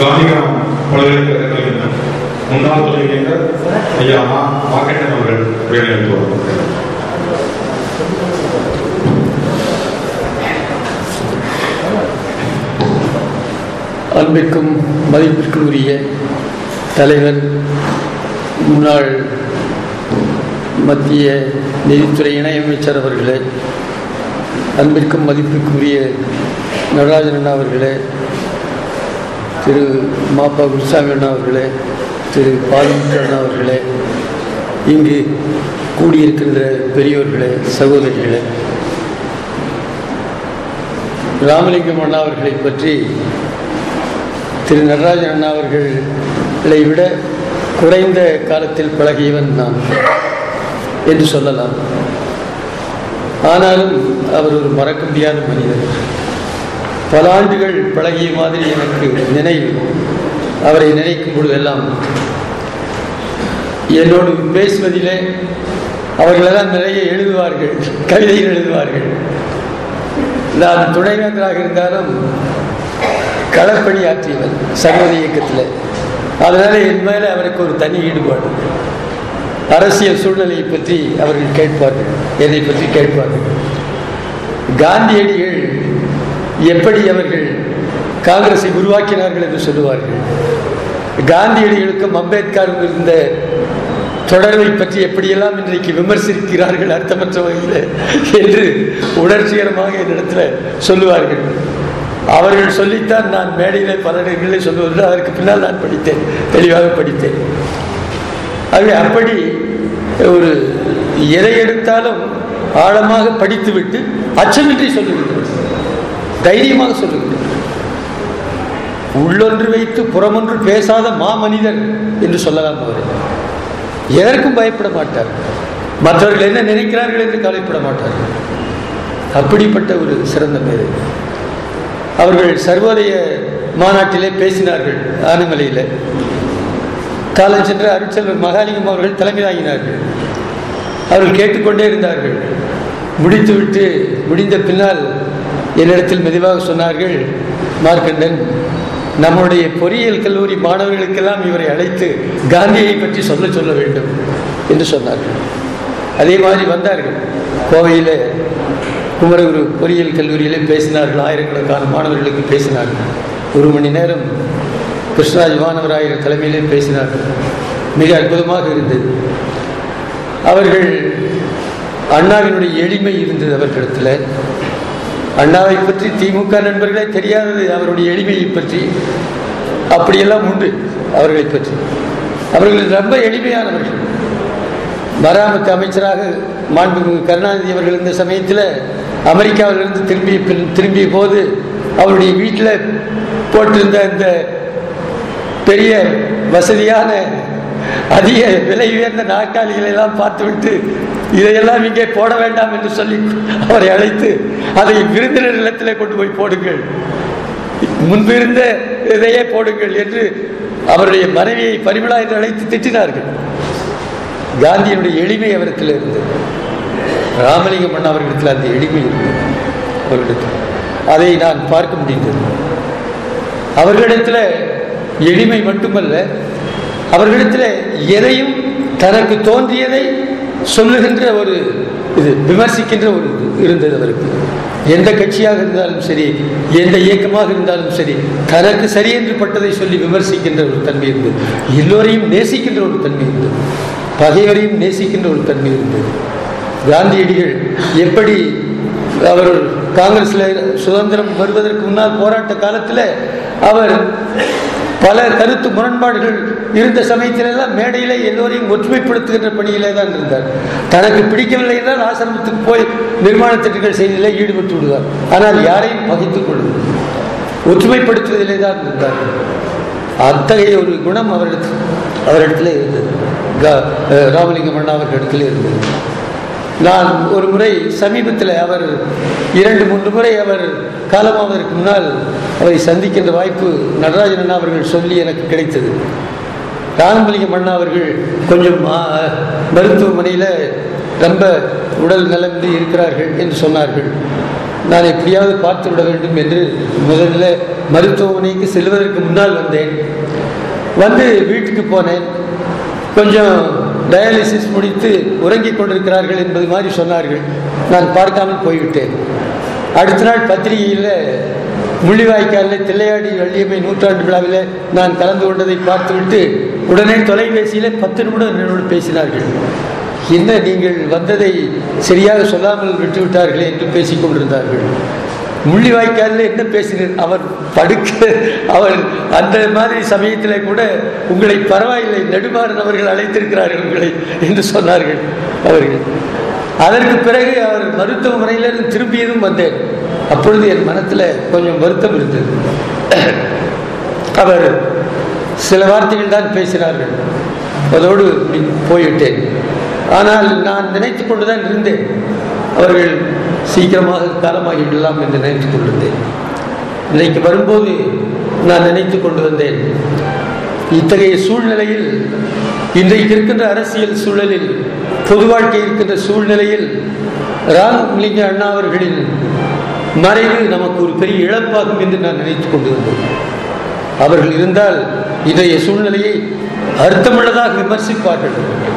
காந்திகிராம் பல்கலைக்கழகத்தின் முன்னாள் துணைவேந்தர் ஐயா மா மாக்கண்ணன் அவர்கள் உரையாற்றுவார் அன்பிற்கும் மதிப்பிற்கும் உரிய தலைவர் முன்னாள் மத்திய நிதித்துறை இணையமைச்சர் அவர்களே அன்பிற்கும் மதிப்பிற்கும் உரிய நடராஜன் அண்ணா அவர்களே திரு மாப்பா குருசாமி அண்ணா அவர்களே திரு பாலுமுத்து அண்ணா அவர்களே இங்கு கூடியிருக்கின்ற பெரியோர்களே சகோதரிகளே ராமலிங்கம் அண்ணா அவர்களை பற்றி திரு நடராஜன் அண்ணா அவர்களை விட குறைந்த காலத்தில் பழகியவன் நான் என்று சொல்லலாம் ஆனாலும் அவர் ஒரு மறக்க முடியாத மனிதர் பல ஆண்டுகள் பழகிய மாதிரி எனக்கு நினைவு அவரை நினைக்கும் பொழுதெல்லாம் என்னோடு பேசுவதிலே அவர்களெல்லாம் நிறைய எழுதுவார்கள் கவிதைகள் எழுதுவார்கள் நான் துணைவேந்தராக இருந்தாலும் களப்பணி ஆற்றியவர் சர்வத இயக்கத்தில் அதனால என் மேலே அவருக்கு ஒரு தனி ஈடுபாடு அரசியல் சூழ்நிலையை பற்றி அவர்கள் கேட்பார்கள் என்னை பற்றி கேட்பார்கள் காந்தியடிகள் எப்படி அவர்கள் காங்கிரஸை உருவாக்கினார்கள் என்று சொல்லுவார்கள் காந்தியடிகளுக்கும் அம்பேத்கரும் இருந்த தொடர்பை பற்றி எப்படியெல்லாம் இன்றைக்கு விமர்சிக்கிறார்கள் அர்த்தமற்ற வகையில் என்று உணர்ச்சிகரமாக என்னிடத்தில் சொல்லுவார்கள் அவர்கள் சொல்லித்தான் நான் மேடையில் பல இடங்களில் சொல்லுவது அதற்கு பின்னால் நான் படித்தேன் தெளிவாக படித்தேன் ஆகவே அப்படி ஒரு எதை எடுத்தாலும் ஆழமாக படித்துவிட்டு அச்சமின்றி சொல்லுகின்றனர் தைரியமாக சொல்லுகின்றனர் உள்ளொன்று வைத்து புறமொன்று பேசாத மாமனிதர் என்று சொல்லலாம் அவர் எதற்கும் பயப்பட மாட்டார் மற்றவர்கள் என்ன நினைக்கிறார்கள் என்று கவலைப்பட மாட்டார்கள் அப்படிப்பட்ட ஒரு சிறந்த பேர் அவர்கள் சர்வோதய மாநாட்டிலே பேசினார்கள் ஆனமலையில் காலம் சென்ற அருட்செல்வர் மகாலிங்கம் அவர்கள் தலைமை தாங்கினார்கள் அவர்கள் கேட்டுக்கொண்டே இருந்தார்கள் முடித்துவிட்டு முடிந்த பின்னால் என்னிடத்தில் மெதுவாக சொன்னார்கள் மார்க்கண்டன் நம்முடைய பொறியியல் கல்லூரி மாணவர்களுக்கெல்லாம் இவரை அழைத்து காந்தியை பற்றி சொல்ல சொல்ல வேண்டும் என்று சொன்னார்கள் அதே மாதிரி வந்தார்கள் கோவையில் குமரகுரு பொறியியல் கல்லூரியிலே பேசினார்கள் ஆயிரக்கணக்கான மாணவர்களுக்கு பேசினார்கள் ஒரு மணி நேரம் கிருஷ்ணராஜ் மாணவராயர் தலைமையிலே பேசினார்கள் மிக அற்புதமாக இருந்தது அவர்கள் அண்ணாவினுடைய எளிமை இருந்தது அவர்களிடத்தில் அண்ணாவை பற்றி திமுக நண்பர்களே தெரியாதது அவருடைய எளிமையை பற்றி அப்படியெல்லாம் உண்டு அவர்களை பற்றி அவர்கள் ரொம்ப எளிமையானவர்கள் மராமத்து அமைச்சராக மாண்புமிகு கருணாநிதி அவர்கள் இந்த சமயத்தில் அமெரிக்காவிலிருந்து திரும்பிய பின் திரும்பிய போது அவருடைய வீட்டில் போட்டிருந்த இந்த பெரிய வசதியான அதிக விலை உயர்ந்த நாற்காலிகளை எல்லாம் பார்த்துவிட்டு இதையெல்லாம் இங்கே போட வேண்டாம் என்று சொல்லி அவரை அழைத்து அதை விருந்தினர் இல்லத்தில் கொண்டு போய் போடுங்கள் முன்பு இருந்த இதையே போடுங்கள் என்று அவருடைய மனைவியை பரிமளா என்று அழைத்து திட்டினார்கள் காந்தியினுடைய எளிமை அவரிடத்தில் இருந்தது ராமலிங்கம் அண்ணா அவர்களிடத்தில் அந்த எளிமை இருந்தது அவர்களிடத்தில் அதை நான் பார்க்க முடிந்தது அவர்களிடத்தில் எளிமை மட்டுமல்ல அவர்களிடத்தில் எதையும் தனக்கு தோன்றியதை சொல்லுகின்ற ஒரு இது விமர்சிக்கின்ற ஒரு இது இருந்தது அவருக்கு எந்த கட்சியாக இருந்தாலும் சரி எந்த இயக்கமாக இருந்தாலும் சரி தனக்கு சரி என்று பட்டதை சொல்லி விமர்சிக்கின்ற ஒரு தன்மை இருந்தது எல்லோரையும் நேசிக்கின்ற ஒரு தன்மை இருந்தது பகைவரையும் நேசிக்கின்ற ஒரு தன்மை இருந்தது காந்தியடிகள் எப்படி அவர் காங்கிரஸில் சுதந்திரம் வருவதற்கு முன்னால் போராட்ட காலத்தில் அவர் பல கருத்து முரண்பாடுகள் இருந்த சமயத்திலெல்லாம் மேடையிலே எல்லோரையும் ஒற்றுமைப்படுத்துகின்ற பணியிலே தான் இருந்தார் தனக்கு பிடிக்கவில்லை என்றால் ஆசிரமத்துக்கு போய் நிர்மாண திட்டங்கள் செய்வதிலே ஈடுபட்டு விடுவார் ஆனால் யாரையும் பகிர்ந்து கொள்வது ஒற்றுமைப்படுத்துவதிலே தான் இருந்தார் அத்தகைய ஒரு குணம் அவரிடத்தில் அவரிடத்தில் இருந்தது ராமலிங்கம் அண்ணா அவர்களிடத்தில் இருந்தது நான் ஒரு முறை சமீபத்தில் அவர் இரண்டு மூன்று முறை அவர் காலமாவதற்கு முன்னால் அவரை சந்திக்கின்ற வாய்ப்பு நடராஜன் அண்ணா அவர்கள் சொல்லி எனக்கு கிடைத்தது ராமலிங்கம் அண்ணா அவர்கள் கொஞ்சம் மருத்துவமனையில் ரொம்ப உடல் நலந்து இருக்கிறார்கள் என்று சொன்னார்கள் நான் எப்படியாவது பார்த்து விட வேண்டும் என்று முதல்ல மருத்துவமனைக்கு செல்வதற்கு முன்னால் வந்தேன் வந்து வீட்டுக்கு போனேன் கொஞ்சம் டயாலிசிஸ் முடித்து உறங்கிக் கொண்டிருக்கிறார்கள் என்பது மாதிரி சொன்னார்கள் நான் பார்க்காமல் போய்விட்டேன் அடுத்த நாள் பத்திரிகையில் முள்ளிவாய்க்காலில் தில்லையாடி வள்ளியம்மை நூற்றாண்டு விழாவில் நான் கலந்து கொண்டதை பார்த்துவிட்டு உடனே தொலைபேசியில் பத்து நிமிடம் என்னோடு பேசினார்கள் என்ன நீங்கள் வந்ததை சரியாக சொல்லாமல் விட்டுவிட்டார்களே என்று பேசிக் கொண்டிருந்தார்கள் முள்ளிவாய்க்காலில் என்ன பேசினார் அவர் படுக்க அவர் அந்த மாதிரி சமயத்தில் கூட உங்களை பரவாயில்லை நெடுமாறன் அவர்கள் அழைத்திருக்கிறார்கள் உங்களை என்று சொன்னார்கள் அவர்கள் அதற்கு பிறகு அவர் மருத்துவமனையிலிருந்து திரும்பியதும் வந்தேன் அப்பொழுது என் மனத்தில் கொஞ்சம் வருத்தம் இருந்தது அவர் சில வார்த்தைகள் தான் பேசினார்கள் அதோடு போய்விட்டேன் ஆனால் நான் நினைத்து கொண்டுதான் இருந்தேன் அவர்கள் சீக்கிரமாக காலமாகிவிடலாம் என்று நினைத்துக் கொண்டிருந்தேன் இன்றைக்கு வரும்போது நான் நினைத்து கொண்டு வந்தேன் இத்தகைய சூழ்நிலையில் இன்றைக்கு இருக்கின்ற அரசியல் சூழலில் பொது வாழ்க்கை இருக்கின்ற சூழ்நிலையில் ராமலிங்க அண்ணா அவர்களின் மறைவு நமக்கு ஒரு பெரிய இழப்பாகும் என்று நான் நினைத்துக் கொண்டிருந்தேன் அவர்கள் இருந்தால் இன்றைய சூழ்நிலையை அர்த்தமுள்ளதாக விமர்சிப்பார்கள்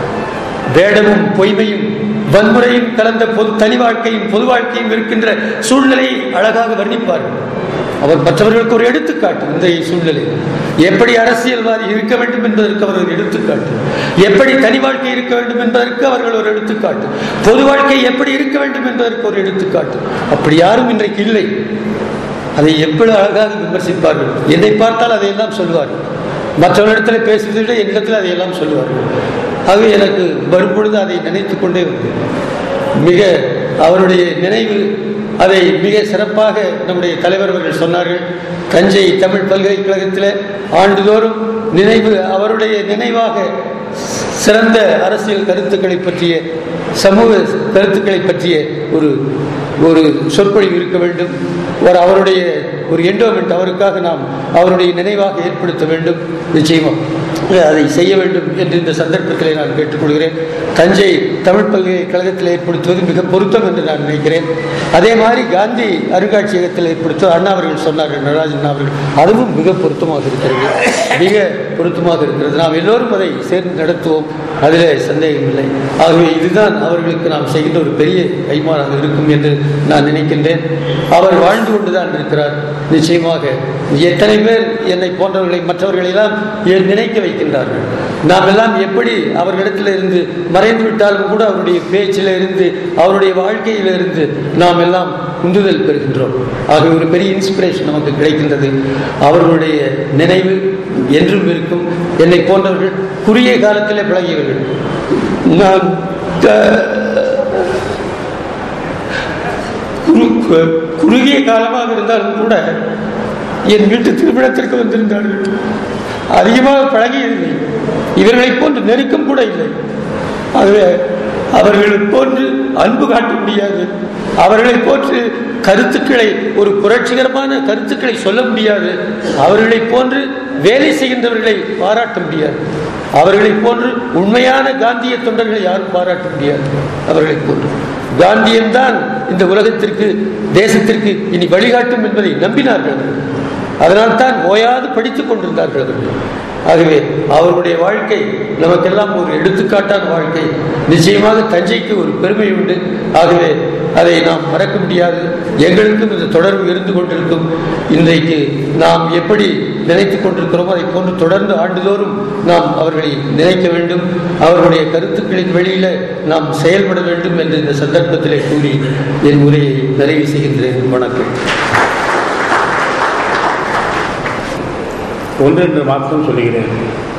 வேடமும் பொய்மையும் வன்முறையும் கலந்த பொது தனி வாழ்க்கையும் பொது வாழ்க்கையும் இருக்கின்ற சூழ்நிலையை அழகாக வர்ணிப்பார்கள் அவர் மற்றவர்களுக்கு ஒரு எடுத்துக்காட்டு இன்றைய சூழ்நிலை எப்படி அரசியல்வாதி இருக்க வேண்டும் என்பதற்கு அவர் ஒரு எடுத்துக்காட்டு எப்படி தனி வாழ்க்கை இருக்க வேண்டும் என்பதற்கு அவர்கள் ஒரு எடுத்துக்காட்டு பொது வாழ்க்கை எப்படி இருக்க வேண்டும் என்பதற்கு ஒரு எடுத்துக்காட்டு அப்படி யாரும் இன்றைக்கு இல்லை அதை எப்படி அழகாக விமர்சிப்பார்கள் என்னை பார்த்தால் அதையெல்லாம் சொல்வார்கள் மற்றவர்களிடத்தில் பேசுவதை விட என்னிடத்தில் அதையெல்லாம் சொல்லுவார்கள் ஆகவே எனக்கு வரும்பொழுது அதை நினைத்து கொண்டே வந்தேன் மிக அவருடைய நினைவு அதை மிக சிறப்பாக நம்முடைய தலைவர் அவர்கள் சொன்னார்கள் தஞ்சை தமிழ் பல்கலைக்கழகத்தில் ஆண்டுதோறும் நினைவு அவருடைய நினைவாக சிறந்த அரசியல் கருத்துக்களை பற்றிய சமூக கருத்துக்களை பற்றிய ஒரு ஒரு சொற்பொழிவு இருக்க வேண்டும் ஒரு அவருடைய ஒரு எண்டோமெண்ட் அவருக்காக நாம் அவருடைய நினைவாக ஏற்படுத்த வேண்டும் நிச்சயமாக அதை செய்ய வேண்டும் என்று இந்த சந்தர்ப்பத்தில் நான் கேட்டுக்கொள்கிறேன் தஞ்சை தமிழ் பல்கலைக்கழகத்தில் ஏற்படுத்துவது மிக பொருத்தம் என்று நான் நினைக்கிறேன் அதே மாதிரி காந்தி அருங்காட்சியகத்தில் ஏற்படுத்த அண்ணா அவர்கள் சொன்னார்கள் நடராஜன் அவர்கள் அதுவும் மிக பொருத்தமாக இருக்கிறது மிக பொருத்தமாக இருக்கிறது நாம் எல்லோரும் அதை சேர்ந்து நடத்துவோம் அதில் சந்தேகமில்லை ஆகவே இதுதான் அவர்களுக்கு நாம் செய்கின்ற ஒரு பெரிய கைமாறாக இருக்கும் என்று நான் நினைக்கின்றேன் அவர் வாழ்ந்து கொண்டுதான் இருக்கிறார் நிச்சயமாக எத்தனை பேர் என்னை போன்றவர்களை மற்றவர்களெல்லாம் நினைக்க வைக்கின்றார்கள் நாம் எல்லாம் எப்படி அவர்களிடத்தில் இருந்து மறைந்து விட்டாலும் கூட அவருடைய பேச்சில் இருந்து அவருடைய வாழ்க்கையில இருந்து நாம் எல்லாம் உந்துதல் பெறுகின்றோம் ஆகவே ஒரு பெரிய இன்ஸ்பிரேஷன் நமக்கு கிடைக்கின்றது அவர்களுடைய நினைவு என்றும் இருக்கும் என்னை போன்றவர்கள் குறுகிய காலத்திலே பழகியவர்கள் நான் குறுகிய காலமாக இருந்தாலும் கூட என் வீட்டு திருமணத்திற்கு வந்திருந்தார்கள் அதிகமாக பழகியதில்லை இவர்களை போன்று நெருக்கம் கூட இல்லை ஆகவே அவர்களை போன்று அன்பு காட்ட முடியாது அவர்களை போன்று கருத்துக்களை ஒரு புரட்சிகரமான கருத்துக்களை சொல்ல முடியாது அவர்களை போன்று வேலை செய்கின்றவர்களை பாராட்ட முடியாது அவர்களை போன்று உண்மையான காந்திய தொண்டர்களை யாரும் பாராட்ட முடியாது அவர்களை போன்று காந்தியன் தான் இந்த உலகத்திற்கு தேசத்திற்கு இனி வழிகாட்டும் என்பதை நம்பினார்கள் அதனால் தான் ஓயாது படித்துக் கொண்டிருந்தார்கள் அவர்கள் ஆகவே அவருடைய வாழ்க்கை நமக்கெல்லாம் ஒரு எடுத்துக்காட்டான வாழ்க்கை நிச்சயமாக தஞ்சைக்கு ஒரு பெருமை உண்டு ஆகவே அதை நாம் மறக்க முடியாது எங்களுக்கும் இந்த தொடர்பு இருந்து கொண்டிருக்கும் இன்றைக்கு நாம் எப்படி நினைத்துக் கொண்டிருக்கிறோமோ அதை போன்று தொடர்ந்து ஆண்டுதோறும் நாம் அவர்களை நினைக்க வேண்டும் அவர்களுடைய கருத்துக்களின் வெளியில நாம் செயல்பட வேண்டும் என்று இந்த சந்தர்ப்பத்திலே கூறி என் உரையை நிறைவு செய்கின்றேன் வணக்கம் ஒன்று ரெண்டு வார்த்தை சொல்லுகிறேன்